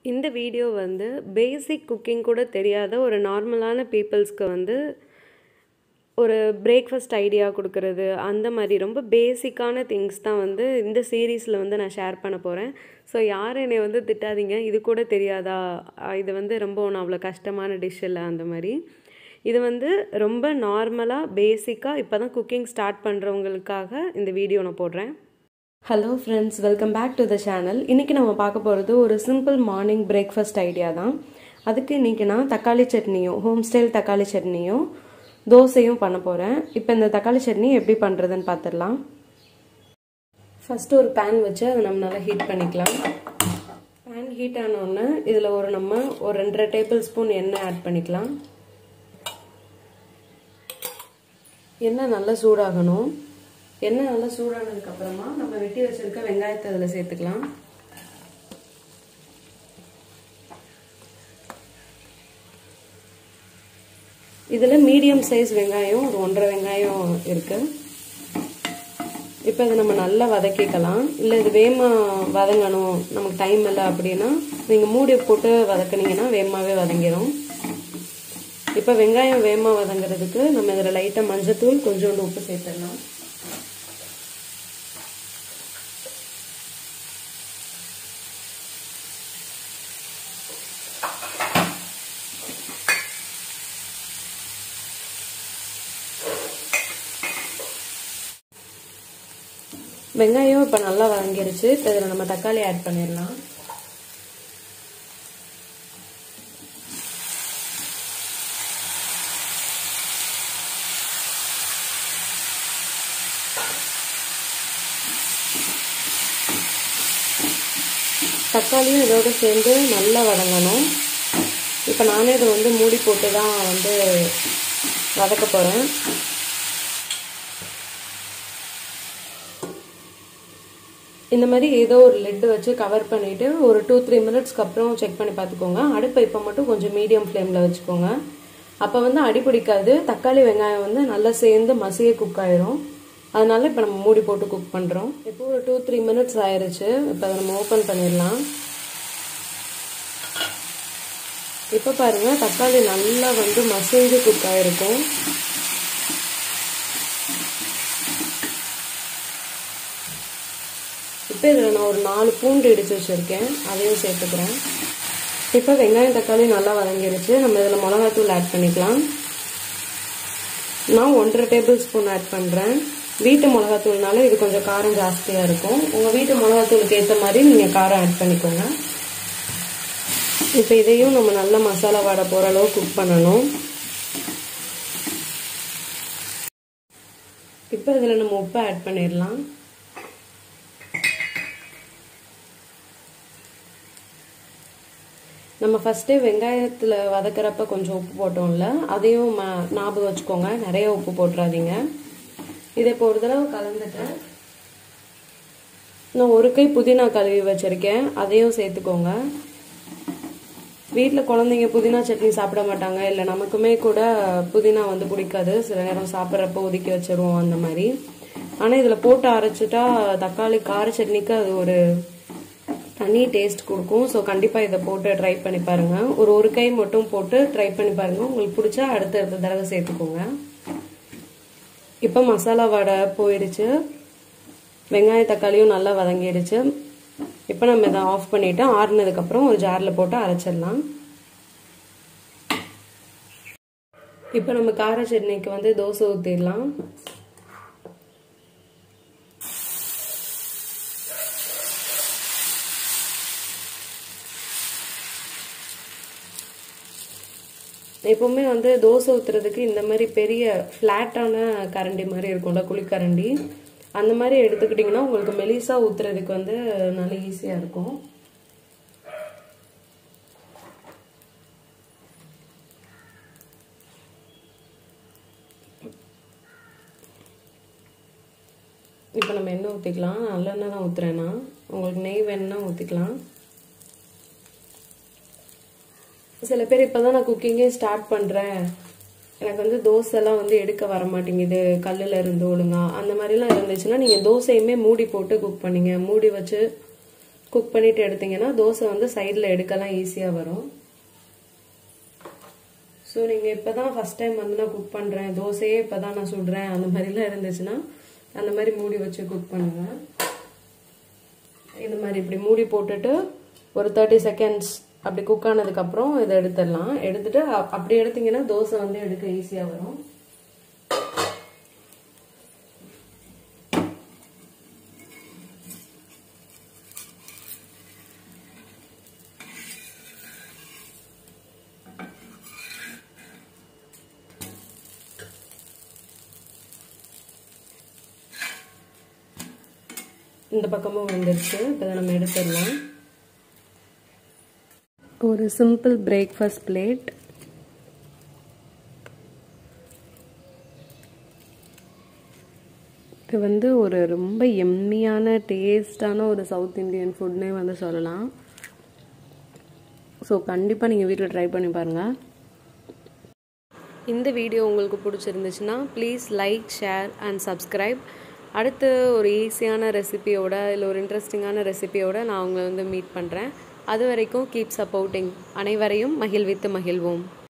இந்த வீடியோ வந்து பேசிக் குக்கிங் கூட தெரியாத ஒரு நார்மலான பீப்புள்ஸ்க்கு வந்து ஒரு பிரேக்ஃபாஸ்ட் ஐடியா கொடுக்கறது அந்த மாதிரி ரொம்ப பேசிக்கான திங்ஸ் தான் வந்து இந்த சீரீஸில் வந்து நான் ஷேர் பண்ண போகிறேன் ஸோ யாரும் என்னை வந்து திட்டாதீங்க இது கூட தெரியாதா அஹ் இது வந்து ரொம்ப ஒன்றும் அவ்வளோ கஷ்டமான டிஷ் இல்லை அந்த மாதிரி இது வந்து ரொம்ப நார்மலாக பேசிக்காக இப்போ தான் குக்கிங் ஸ்டார்ட் பண்ணுறவங்களுக்காக இந்த வீடியோ நான் போடுறேன் hello friends welcome back to the channel இன்றைக்கி நம்ம பார்க்க போகிறது ஒரு சிம்பிள் மார்னிங் பிரேக்ஃபாஸ்ட் ஐடியா தான் அதுக்கு இன்றைக்கி நான் தக்காளி சட்னியும் ஹோம் ஸ்டைல் தக்காளி சட்னியும் தோசையும் பண்ண போகிறேன் இப்போ இந்த தக்காளி சட்னி எப்படி பண்ணுறதுன்னு பார்த்துடலாம் ஃபஸ்ட்டு ஒரு பேன் வச்சு அதை நம்ம நல்லா ஹீட் பண்ணிக்கலாம் பேன் ஹீட் ஆனோடனே இதில் ஒரு நம்ம ஒரு ரெண்டரை டேபிள் ஸ்பூன் எண்ணெய் ஆட் பண்ணிக்கலாம் எண்ணெய் நல்லா சூடாகணும் எண்ணெய் நல்லா சூடானதுக்கு அப்புறமா நம்ம வெட்டி வச்சிருக்க வெங்காயத்தை அதில் சேர்த்துக்கலாம் இதில் மீடியம் சைஸ் வெங்காயம் ஒரு ஒன்றரை வெங்காயம் இருக்கு இப்போ இதை நம்ம நல்லா வதக்கிக்கலாம் இல்லை இது வேமா வதங்கணும் நமக்கு டைம் இல்லை அப்படின்னா நீங்கள் மூடி போட்டு வதக்குனீங்கன்னா வேகமாகவே வதங்கிடும் இப்போ வெங்காயம் வேமா வதங்குறதுக்கு நம்ம இதில் லைட்டாக மஞ்சத்தூள் கொஞ்சோண்டு உப்பு சேர்த்துடலாம் வெங்காயம் இப்போ நல்லா வதங்கிருச்சு இப்போ இதில் நம்ம தக்காளி ஆட் பண்ணிடலாம் தக்காளியும் இதோட சேர்ந்து நல்லா வதங்கணும் இப்போ நானே இதை வந்து மூடி போட்டு தான் வந்து வதக்க போகிறேன் இந்த மாதிரி ஏதோ ஒரு லெட்டு வச்சு கவர் பண்ணிவிட்டு ஒரு டூ த்ரீ மினிட்ஸ்க்கு அப்புறம் செக் பண்ணி பார்த்துக்கோங்க அடுப்பை இப்போ மட்டும் கொஞ்சம் மீடியம் ஃப்ளேமில் வச்சுக்கோங்க அப்போ வந்து அடி பிடிக்காது தக்காளி வெங்காயம் வந்து நல்லா சேர்ந்து மசிய குக் ஆயிரும் அதனால இப்போ நம்ம மூடி போட்டு குக் பண்ணுறோம் இப்போ ஒரு டூ த்ரீ மினிட்ஸ் ஆயிருச்சு இப்போ அதை நம்ம ஓப்பன் பண்ணிடலாம் இப்போ பாருங்க தக்காளி நல்லா வந்து மசிஞ்சு குக் ஆயிருக்கும் இப்போ இதில் நான் ஒரு நாலு பூண்டு இடித்து வச்சுருக்கேன் அதையும் சேர்த்துக்கிறேன் இப்போ வெங்காயம் தக்காளி நல்லா வதங்கிருச்சு நம்ம இதில் மிளகாத்தூள் ஆட் பண்ணிக்கலாம் நான் ஒன்றரை டேபிள் ஸ்பூன் ஆட் பண்ணுறேன் வீட்டு மிளகாத்தூள்னால இது கொஞ்சம் காரம் ஜாஸ்தியாக இருக்கும் உங்கள் வீட்டு மிளகாத்தூளுக்கு ஏற்ற மாதிரி நீங்கள் காரம் ஆட் பண்ணிக்கோங்க இப்போ இதையும் நம்ம நல்ல மசாலா வாடை போகிற அளவு குக் பண்ணணும் இப்போ இதில் நம்ம உப்பு ஆட் பண்ணிடலாம் நம்ம ஃபஸ்ட்டே வெங்காயத்தில் வதக்கிறப்ப கொஞ்சம் உப்பு போட்டோம்ல அதையும் ம ஞாபகம் வச்சுக்கோங்க நிறைய உப்பு போட்டுறாதீங்க இதை இப்போ ஒரு தடவை கலந்துட்டேன் நான் ஒரு கை புதினா கழுவி வச்சுருக்கேன் அதையும் சேர்த்துக்கோங்க வீட்டில் குழந்தைங்க புதினா சட்னி சாப்பிட மாட்டாங்க இல்லை நமக்குமே கூட புதினா வந்து பிடிக்காது சில நேரம் சாப்பிட்றப்ப ஒதுக்கி வச்சிருவோம் அந்த மாதிரி ஆனால் இதில் போட்டு அரைச்சிட்டா தக்காளி கார சட்னிக்கு அது ஒரு தனி டேஸ்ட் கொடுக்கும் ஸோ கண்டிப்பாக இதை போட்டு ட்ரை பண்ணி பாருங்கள் ஒரு ஒரு கை மட்டும் போட்டு ட்ரை பண்ணி பாருங்கள் உங்களுக்கு பிடிச்சா அடுத்த அடுத்த தடவை சேர்த்துக்கோங்க இப்போ மசாலா வடை போயிடுச்சு வெங்காய தக்காளியும் நல்லா வதங்கிடுச்சு இப்போ நம்ம இதை ஆஃப் பண்ணிவிட்டு ஆறுனதுக்கப்புறம் ஒரு ஜாரில் போட்டு அரைச்சிடலாம் இப்போ நம்ம கார சட்னிக்கு வந்து தோசை ஊற்றிடலாம் எப்பவுமே வந்து தோசை ஊற்றுறதுக்கு இந்த மாதிரி பெரிய ஃப்ளாட்டான கரண்டி மாதிரி இருக்கும்ல குழிக்கரண்டி அந்த மாதிரி எடுத்துக்கிட்டிங்கன்னா உங்களுக்கு மெலிசா ஊற்றுறதுக்கு வந்து நல்ல ஈஸியாக இருக்கும் இப்போ நம்ம எண்ணெய் ஊற்றிக்கலாம் நல்லெண்ணெய் தான் ஊற்றுறேன்னா உங்களுக்கு நெய் வேணும்னா ஊற்றிக்கலாம் சில பேர் இப்போ தான் நான் குக்கிங்கே ஸ்டார்ட் பண்ணுறேன் எனக்கு வந்து தோசைலாம் வந்து எடுக்க வர மாட்டேங்குது கல்லில் இருந்து ஒழுங்கா அந்த மாதிரிலாம் இருந்துச்சுன்னா நீங்கள் தோசையுமே மூடி போட்டு குக் பண்ணிங்க மூடி வச்சு குக் பண்ணிட்டு எடுத்தீங்கன்னா தோசை வந்து சைடில் எடுக்கலாம் ஈஸியாக வரும் ஸோ நீங்கள் இப்போ தான் ஃபஸ்ட் டைம் வந்து நான் குக் பண்ணுறேன் தோசையே இப்போ தான் நான் சுடுறேன் அந்த மாதிரிலாம் இருந்துச்சுன்னா அந்த மாதிரி மூடி வச்சு குக் பண்ணுங்கள் இந்த மாதிரி இப்படி மூடி போட்டுட்டு ஒரு தேர்ட்டி செகண்ட்ஸ் அப்படி குக் ஆனதுக்கப்புறம் இதை எடுத்துடலாம் எடுத்துட்டு அப்படி எடுத்தீங்கன்னா தோசை வந்து எடுக்க ஈஸியாக வரும் இந்த பக்கமும் வந்துருச்சு இப்போ நம்ம எடுத்துடலாம் ஒரு சிம்பிள் பிரேக்ஃபாஸ்ட் பிளேட் இது வந்து ஒரு ரொம்ப எம்மியான டேஸ்டான ஒரு சவுத் இந்தியன் ஃபுட்னே வந்து சொல்லலாம் ஸோ கண்டிப்பாக நீங்கள் வீட்டில் ட்ரை பண்ணி பாருங்கள் இந்த வீடியோ உங்களுக்கு பிடிச்சிருந்துச்சுன்னா please like share and subscribe அடுத்து ஒரு ஈஸியான ரெசிபியோட இல்லை ஒரு இன்ட்ரெஸ்டிங்கான ரெசிபியோட நான் உங்களை வந்து மீட் பண்ணுறேன் அது வரைக்கும் கீப் சப்போர்ட்டிங் அனைவரையும் மகிழ்வித்து மகிழ்வோம்